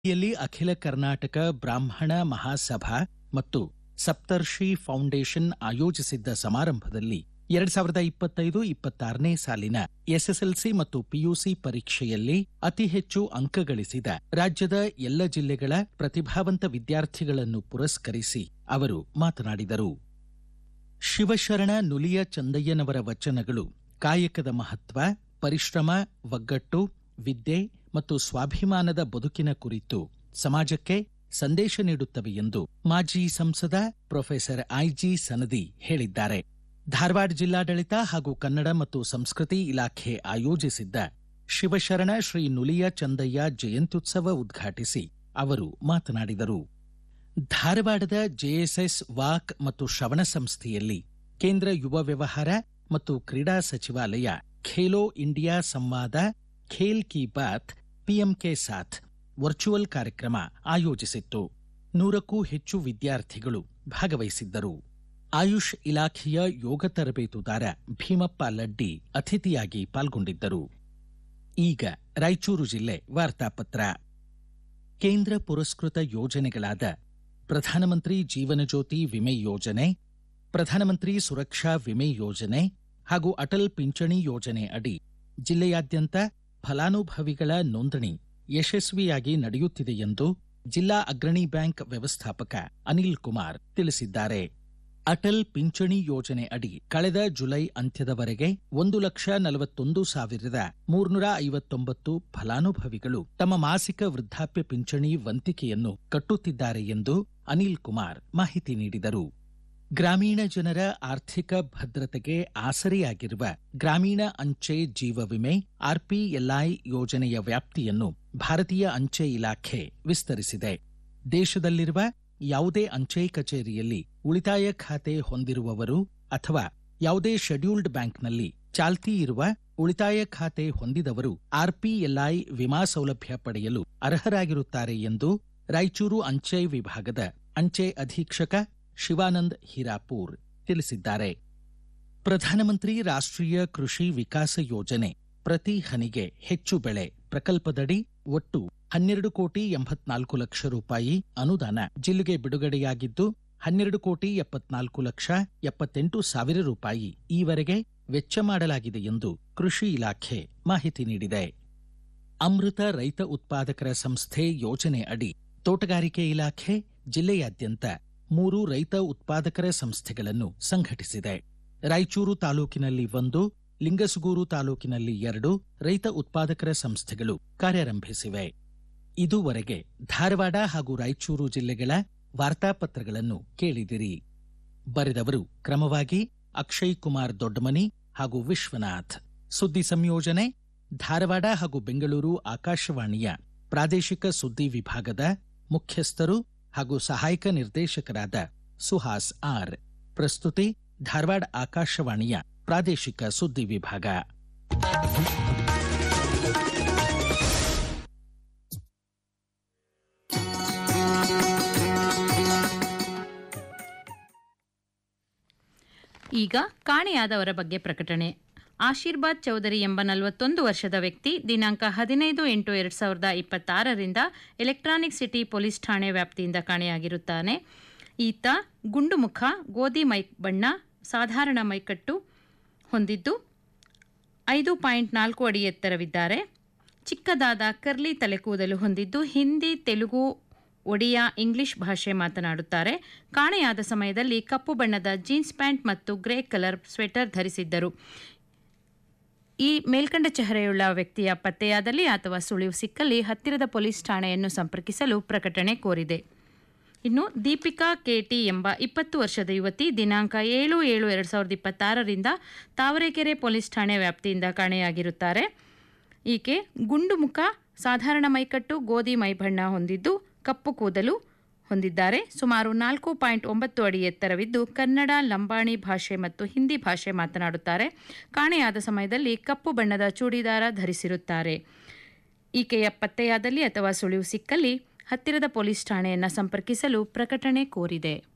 ಯಲ್ಲಿ ಅಖಿಲ ಕರ್ನಾಟಕ ಬ್ರಾಹ್ಮಣ ಮಹಾಸಭಾ ಮತ್ತು ಸಪ್ತರ್ಷಿ ಫೌಂಡೇಶನ್ ಆಯೋಜಿಸಿದ್ದ ಸಮಾರಂಭದಲ್ಲಿ ಎರಡ್ ಸಾವಿರದ ಇಪ್ಪತ್ತೈದು ಇಪ್ಪತ್ತಾರನೇ ಸಾಲಿನ ಎಸ್ಎಸ್ಎಲ್ಸಿ ಮತ್ತು ಪಿಯುಸಿ ಪರೀಕ್ಷೆಯಲ್ಲಿ ಅತಿ ಹೆಚ್ಚು ಅಂಕ ಗಳಿಸಿದ ರಾಜ್ಯದ ಎಲ್ಲ ಜಿಲ್ಲೆಗಳ ಪ್ರತಿಭಾವಂತ ವಿದ್ಯಾರ್ಥಿಗಳನ್ನು ಪುರಸ್ಕರಿಸಿ ಅವರು ಮಾತನಾಡಿದರು ಶಿವಶರಣ ನುಲಿಯ ಚಂದಯ್ಯನವರ ವಚನಗಳು ಕಾಯಕದ ಮಹತ್ವ ಪರಿಶ್ರಮ ಒಗ್ಗಟ್ಟು ವಿದ್ಯೆ ಮತ್ತು ಸ್ವಾಭಿಮಾನದ ಬದುಕಿನ ಕುರಿತು ಸಮಾಜಕ್ಕೆ ಸಂದೇಶ ನೀಡುತ್ತವೆ ಎಂದು ಮಾಜಿ ಸಂಸದ ಪ್ರೊಫೆಸರ್ ಐಜಿ ಸನದಿ ಹೇಳಿದ್ದಾರೆ ಧಾರವಾಡ ಜಿಲ್ಲಾಡಳಿತ ಹಾಗೂ ಕನ್ನಡ ಮತ್ತು ಸಂಸ್ಕೃತಿ ಇಲಾಖೆ ಆಯೋಜಿಸಿದ್ದ ಶಿವಶರಣ ಶ್ರೀ ನುಲಿಯ ಚಂದಯ್ಯ ಜಯಂತ್ಯುತ್ಸವ ಉದ್ಘಾಟಿಸಿ ಅವರು ಮಾತನಾಡಿದರು ಧಾರವಾಡದ ಜೆಎಸ್ಎಸ್ ವಾಕ್ ಮತ್ತು ಶ್ರವಣ ಸಂಸ್ಥೆಯಲ್ಲಿ ಕೇಂದ್ರ ಯುವ ವ್ಯವಹಾರ ಮತ್ತು ಕ್ರೀಡಾ ಸಚಿವಾಲಯ ಖೇಲೋ ಇಂಡಿಯಾ ಸಂವಾದ ಖೇಲ್ ಕಿ ಬಾತ್ ಪಿಎಂಕೆ ಸಾಥ್ ವರ್ಚುವಲ್ ಕಾರ್ಯಕ್ರಮ ಆಯೋಜಿಸಿತ್ತು ನೂರಕ್ಕೂ ಹೆಚ್ಚು ವಿದ್ಯಾರ್ಥಿಗಳು ಭಾಗವಹಿಸಿದ್ದರು ಆಯುಷ್ ಇಲಾಖೆಯ ಯೋಗ ತರಬೇತುದಾರ ಭೀಮಪ್ಪ ಲಡ್ಡಿ ಅತಿಥಿಯಾಗಿ ಪಾಲ್ಗೊಂಡಿದ್ದರು ಈಗ ರಾಯಚೂರು ಜಿಲ್ಲೆ ವಾರ್ತಾಪತ್ರ ಕೇಂದ್ರ ಪುರಸ್ಕೃತ ಯೋಜನೆಗಳಾದ ಪ್ರಧಾನಮಂತ್ರಿ ಜೀವನ ಜ್ಯೋತಿ ವಿಮೆ ಯೋಜನೆ ಪ್ರಧಾನಮಂತ್ರಿ ಸುರಕ್ಷಾ ವಿಮೆ ಯೋಜನೆ ಹಾಗೂ ಅಟಲ್ ಪಿಂಚಣಿ ಯೋಜನೆ ಅಡಿ ಜಿಲ್ಲೆಯಾದ್ಯಂತ ಫಲಾನುಭವಿಗಳ ನೋಂದಣಿ ಯಶಸ್ವಿಯಾಗಿ ನಡೆಯುತ್ತಿದೆ ಎಂದು ಜಿಲ್ಲಾ ಅಗ್ರಣಿ ಬ್ಯಾಂಕ್ ವ್ಯವಸ್ಥಾಪಕ ಅನಿಲ್ ಕುಮಾರ್ ತಿಳಿಸಿದ್ದಾರೆ ಅಟಲ್ ಪಿಂಚಣಿ ಯೋಜನೆ ಅಡಿ ಕಳೆದ ಜುಲೈ ಅಂತ್ಯದವರೆಗೆ ಒಂದು ಲಕ್ಷ ನಲವತ್ತೊಂದು ಸಾವಿರದ ಮೂರ್ನೂರ ಐವತ್ತೊಂಬತ್ತು ಫಲಾನುಭವಿಗಳು ತಮ್ಮ ಮಾಸಿಕ ವೃದ್ಧಾಪ್ಯ ಪಿಂಚಣಿ ವಂತಿಕೆಯನ್ನು ಕಟ್ಟುತ್ತಿದ್ದಾರೆ ಎಂದು ಅನಿಲ್ ಕುಮಾರ್ ಮಾಹಿತಿ ನೀಡಿದರು ಗ್ರಾಮೀಣ ಜನರ ಆರ್ಥಿಕ ಭದ್ರತೆಗೆ ಆಸರೆಯಾಗಿರುವ ಗ್ರಾಮೀಣ ಅಂಚೆ ಜೀವ ವಿಮೆ ಆರ್ಪಿಎಲ್ಐ ಯೋಜನೆಯ ವ್ಯಾಪ್ತಿಯನ್ನು ಭಾರತೀಯ ಅಂಚೆ ಇಲಾಖೆ ವಿಸ್ತರಿಸಿದೆ ದೇಶದಲ್ಲಿರುವ ಯಾವುದೇ ಅಂಚೆ ಕಚೇರಿಯಲ್ಲಿ ಉಳಿತಾಯ ಖಾತೆ ಹೊಂದಿರುವವರು ಅಥವಾ ಯಾವುದೇ ಶೆಡ್ಯೂಲ್ಡ್ ಬ್ಯಾಂಕ್ನಲ್ಲಿ ಚಾಲ್ತಿ ಇರುವ ಉಳಿತಾಯ ಖಾತೆ ಹೊಂದಿದವರು ಆರ್ಪಿಎಲ್ಐ ವಿಮಾ ಸೌಲಭ್ಯ ಪಡೆಯಲು ಅರ್ಹರಾಗಿರುತ್ತಾರೆ ಎಂದು ರಾಯಚೂರು ಅಂಚೆ ವಿಭಾಗದ ಅಂಚೆ ಅಧೀಕ್ಷಕ ಶಿವಾನಂದ್ ಹೀರಾಪೂರ್ ತಿಳಿಸಿದ್ದಾರೆ ಪ್ರಧಾನಮಂತ್ರಿ ರಾಷ್ಟ್ರೀಯ ಕೃಷಿ ವಿಕಾಸ ಯೋಜನೆ ಪ್ರತಿ ಹನಿಗೆ ಹೆಚ್ಚು ಬೆಳೆ ಪ್ರಕಲ್ಪದಡಿ ಒಟ್ಟು ಹನ್ನೆರಡು ಕೋಟಿ ಎಂಬತ್ನಾಲ್ಕು ಲಕ್ಷ ರೂಪಾಯಿ ಅನುದಾನ ಜಿಲ್ಲೆಗೆ ಬಿಡುಗಡೆಯಾಗಿದ್ದು ಹನ್ನೆರಡು ಕೋಟಿ ಎಪ್ಪತ್ನಾಲ್ಕು ಲಕ್ಷ ಎಪ್ಪತ್ತೆಂಟು ಸಾವಿರ ರೂಪಾಯಿ ಈವರೆಗೆ ವೆಚ್ಚ ಮಾಡಲಾಗಿದೆ ಎಂದು ಕೃಷಿ ಇಲಾಖೆ ಮಾಹಿತಿ ನೀಡಿದೆ ಅಮೃತ ರೈತ ಉತ್ಪಾದಕರ ಸಂಸ್ಥೆ ಯೋಜನೆ ಅಡಿ ತೋಟಗಾರಿಕೆ ಇಲಾಖೆ ಜಿಲ್ಲೆಯಾದ್ಯಂತ ಮೂರು ರೈತ ಉತ್ಪಾದಕರ ಸಂಸ್ಥೆಗಳನ್ನು ಸಂಘಟಿಸಿದೆ ರಾಯಚೂರು ತಾಲೂಕಿನಲ್ಲಿ ಒಂದು ಲಿಂಗಸುಗೂರು ತಾಲೂಕಿನಲ್ಲಿ ಎರಡು ರೈತ ಉತ್ಪಾದಕರ ಸಂಸ್ಥೆಗಳು ಕಾರ್ಯಾರಂಭಿಸಿವೆ ಇದುವರೆಗೆ ಧಾರವಾಡ ಹಾಗೂ ರಾಯಚೂರು ಜಿಲ್ಲೆಗಳ ವಾರ್ತಾಪತ್ರಗಳನ್ನು ಕೇಳಿದಿರಿ ಬರೆದವರು ಕ್ರಮವಾಗಿ ಅಕ್ಷಯ್ ಕುಮಾರ್ ದೊಡ್ಡಮನಿ ಹಾಗೂ ವಿಶ್ವನಾಥ್ ಸುದ್ದಿ ಸಂಯೋಜನೆ ಧಾರವಾಡ ಹಾಗೂ ಬೆಂಗಳೂರು ಆಕಾಶವಾಣಿಯ ಪ್ರಾದೇಶಿಕ ಸುದ್ದಿ ವಿಭಾಗದ ಮುಖ್ಯಸ್ಥರು ಹಾಗೂ ಸಹಾಯಕ ನಿರ್ದೇಶಕರಾದ ಸುಹಾಸ್ ಆರ್ ಪ್ರಸ್ತುತಿ ಧಾರವಾಡ ಆಕಾಶವಾಣಿಯ ಪ್ರಾದೇಶಿಕ ಸುದ್ದಿ ವಿಭಾಗ ಈಗ ಕಾಣೆಯಾದವರ ಬಗ್ಗೆ ಪ್ರಕಟಣೆ ಆಶೀರ್ವಾದ್ ಚೌಧರಿ ಎಂಬ ನಲವತ್ತೊಂದು ವರ್ಷದ ವ್ಯಕ್ತಿ ದಿನಾಂಕ ಹದಿನೈದು ಎಂಟು ಎರಡು ಸಾವಿರದ ಇಪ್ಪತ್ತಾರರಿಂದ ಎಲೆಕ್ಟ್ರಾನಿಕ್ ಸಿಟಿ ಪೊಲೀಸ್ ಠಾಣೆ ವ್ಯಾಪ್ತಿಯಿಂದ ಕಾಣೆಯಾಗಿರುತ್ತಾನೆ ಈತ ಗುಂಡು ಮುಖ ಗೋಧಿ ಮೈ ಬಣ್ಣ ಸಾಧಾರಣ ಮೈಕಟ್ಟು ಹೊಂದಿದ್ದು ಐದು ಪಾಯಿಂಟ್ ನಾಲ್ಕು ಅಡಿ ಎತ್ತರವಿದ್ದಾರೆ ಚಿಕ್ಕದಾದ ಕರ್ಲಿ ತಲೆಕೂದಲು ಹೊಂದಿದ್ದು ಹಿಂದಿ ತೆಲುಗು ಒಡಿಯಾ ಇಂಗ್ಲಿಷ್ ಭಾಷೆ ಮಾತನಾಡುತ್ತಾರೆ ಕಾಣೆಯಾದ ಸಮಯದಲ್ಲಿ ಕಪ್ಪು ಬಣ್ಣದ ಜೀನ್ಸ್ ಪ್ಯಾಂಟ್ ಮತ್ತು ಗ್ರೇ ಕಲರ್ ಸ್ವೆಟರ್ ಧರಿಸಿದ್ದರು ಈ ಮೇಲ್ಕಂಡ ಚೆಹರೆಯುಳ್ಳ ವ್ಯಕ್ತಿಯ ಪತ್ತೆಯಾದಲ್ಲಿ ಅಥವಾ ಸುಳಿವು ಸಿಕ್ಕಲ್ಲಿ ಹತ್ತಿರದ ಪೊಲೀಸ್ ಠಾಣೆಯನ್ನು ಸಂಪರ್ಕಿಸಲು ಪ್ರಕಟಣೆ ಕೋರಿದೆ ಇನ್ನು ದೀಪಿಕಾ ಕೆಟಿ ಎಂಬ ಇಪ್ಪತ್ತು ವರ್ಷದ ಯುವತಿ ದಿನಾಂಕ ಏಳು ಏಳು ಎರಡು ಸಾವಿರದ ಇಪ್ಪತ್ತಾರರಿಂದ ತಾವರೆಕೆರೆ ಪೊಲೀಸ್ ಠಾಣೆ ವ್ಯಾಪ್ತಿಯಿಂದ ಕಾಣೆಯಾಗಿರುತ್ತಾರೆ ಈಕೆ ಗುಂಡು ಮುಖ ಸಾಧಾರಣ ಮೈಕಟ್ಟು ಗೋಧಿ ಮೈಬಣ್ಣ ಹೊಂದಿದ್ದು ಕಪ್ಪು ಕೂದಲು ಹೊಂದಿದ್ದಾರೆ ಸುಮಾರು ನಾಲ್ಕು ಪಾಯಿಂಟ್ ಒಂಬತ್ತು ಅಡಿ ಎತ್ತರವಿದ್ದು ಕನ್ನಡ ಲಂಬಾಣಿ ಭಾಷೆ ಮತ್ತು ಹಿಂದಿ ಭಾಷೆ ಮಾತನಾಡುತ್ತಾರೆ ಕಾಣೆಯಾದ ಸಮಯದಲ್ಲಿ ಕಪ್ಪು ಬಣ್ಣದ ಚೂಡಿದಾರ ಧರಿಸಿರುತ್ತಾರೆ ಈಕೆಯ ಪತ್ತೆಯಾದಲ್ಲಿ ಅಥವಾ ಸುಳಿವು ಸಿಕ್ಕಲ್ಲಿ ಹತ್ತಿರದ ಪೊಲೀಸ್ ಠಾಣೆಯನ್ನು ಸಂಪರ್ಕಿಸಲು ಪ್ರಕಟಣೆ ಕೋರಿದೆ